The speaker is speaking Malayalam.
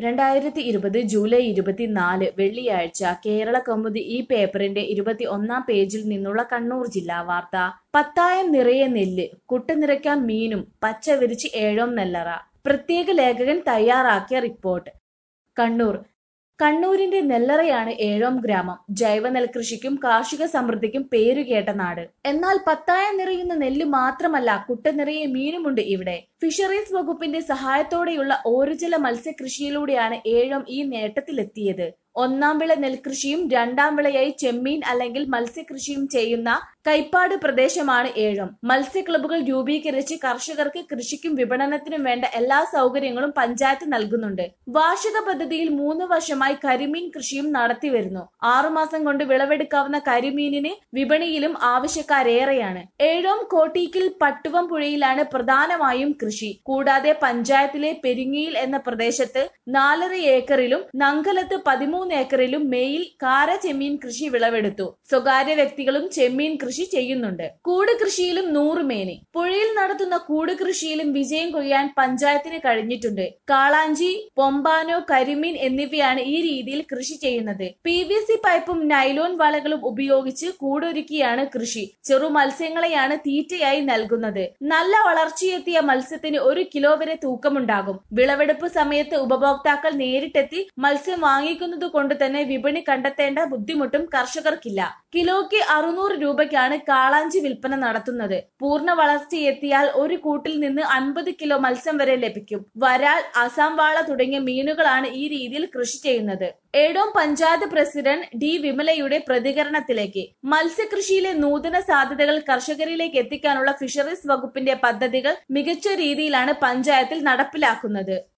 രണ്ടായിരത്തി ഇരുപത് ജൂലൈ ഇരുപത്തിനാല് വെള്ളിയാഴ്ച കേരള കൗമുദി ഈ പേപ്പറിന്റെ ഇരുപത്തി ഒന്നാം പേജിൽ നിന്നുള്ള കണ്ണൂർ ജില്ലാ വാർത്ത പത്തായം നിറയെ നെല്ല് കുട്ടനിറയ്ക്കാൻ മീനും പച്ച വിരിച്ച് ഏഴോം നെല്ലറ പ്രത്യേക ലേഖകൻ തയ്യാറാക്കിയ റിപ്പോർട്ട് കണ്ണൂർ കണ്ണൂരിന്റെ നെല്ലറയാണ് ഏഴോം ഗ്രാമം ജൈവ നെൽകൃഷിക്കും കാർഷിക സമൃദ്ധിക്കും പേരുകേട്ട നാട് എന്നാൽ പത്തായം നിറയുന്ന നെല്ല് മാത്രമല്ല കുട്ട നിറയെ മീനുമുണ്ട് ഇവിടെ ഫിഷറീസ് വകുപ്പിന്റെ സഹായത്തോടെയുള്ള ഓരുജല മത്സ്യകൃഷിയിലൂടെയാണ് ഏഴോം ഈ നേട്ടത്തിലെത്തിയത് ഒന്നാം വിള നെൽകൃഷിയും രണ്ടാം വിളയായി ചെമ്മീൻ അല്ലെങ്കിൽ മത്സ്യകൃഷിയും ചെയ്യുന്ന കൈപ്പാട് പ്രദേശമാണ് ഏഴം മത്സ്യ ക്ലബ്ബുകൾ രൂപീകരിച്ച് കർഷകർക്ക് കൃഷിക്കും വിപണനത്തിനും വേണ്ട എല്ലാ സൗകര്യങ്ങളും പഞ്ചായത്ത് നൽകുന്നുണ്ട് വാർഷിക പദ്ധതിയിൽ മൂന്ന് വർഷമായി കരിമീൻ കൃഷിയും നടത്തിവരുന്നു ആറുമാസം കൊണ്ട് വിളവെടുക്കാവുന്ന കരിമീനിന് വിപണിയിലും ആവശ്യക്കാരേറെയാണ് ഏഴോം കോട്ടീക്കിൽ പട്ടുവം പുഴയിലാണ് പ്രധാനമായും കൃഷി കൂടാതെ പഞ്ചായത്തിലെ പെരിങ്ങിയിൽ എന്ന പ്രദേശത്ത് നാലര ഏക്കറിലും നങ്കലത്ത് പതിമൂന്ന് ഏക്കറിലും മേയിൽ കാര ചെമ്മീൻ കൃഷി വിളവെടുത്തു സ്വകാര്യ വ്യക്തികളും ചെമ്മീൻ കൃഷി ചെയ്യുന്നുണ്ട് കൂട് കൃഷിയിലും നൂറ് മേനി പുഴയിൽ നടത്തുന്ന കൂട് കൃഷിയിലും വിജയം കൊയ്യാൻ പഞ്ചായത്തിന് കഴിഞ്ഞിട്ടുണ്ട് കാളാഞ്ചി പൊമ്പാനോ കരിമീൻ എന്നിവയാണ് ഈ രീതിയിൽ കൃഷി ചെയ്യുന്നത് പി വി സി പൈപ്പും നൈലോൺ വളകളും ഉപയോഗിച്ച് കൂടൊരുക്കിയാണ് കൃഷി ചെറു മത്സ്യങ്ങളെയാണ് തീറ്റയായി നൽകുന്നത് നല്ല വളർച്ചയെത്തിയ മത്സ്യത്തിന് ഒരു കിലോ വരെ തൂക്കമുണ്ടാകും വിളവെടുപ്പ് സമയത്ത് ഉപഭോക്താക്കൾ നേരിട്ടെത്തി മത്സ്യം വാങ്ങിക്കുന്നത് കൊണ്ട് തന്നെ വിപണി കണ്ടെത്തേണ്ട ബുദ്ധിമുട്ടും കർഷകർക്കില്ല കിലോയ്ക്ക് അറുന്നൂറ് രൂപയ്ക്കാണ് കാളാഞ്ചി വിൽപ്പന നടത്തുന്നത് പൂർണ്ണ വളർച്ചയെത്തിയാൽ ഒരു കൂട്ടിൽ നിന്ന് അൻപത് കിലോ മത്സ്യം വരെ ലഭിക്കും വരാൽ അസാം വാള തുടങ്ങിയ മീനുകളാണ് ഈ രീതിയിൽ കൃഷി ചെയ്യുന്നത് ഏടോം പഞ്ചായത്ത് പ്രസിഡന്റ് ഡി വിമലയുടെ പ്രതികരണത്തിലേക്ക് മത്സ്യകൃഷിയിലെ നൂതന സാധ്യതകൾ കർഷകരിലേക്ക് എത്തിക്കാനുള്ള ഫിഷറീസ് വകുപ്പിന്റെ പദ്ധതികൾ മികച്ച രീതിയിലാണ് പഞ്ചായത്തിൽ നടപ്പിലാക്കുന്നത്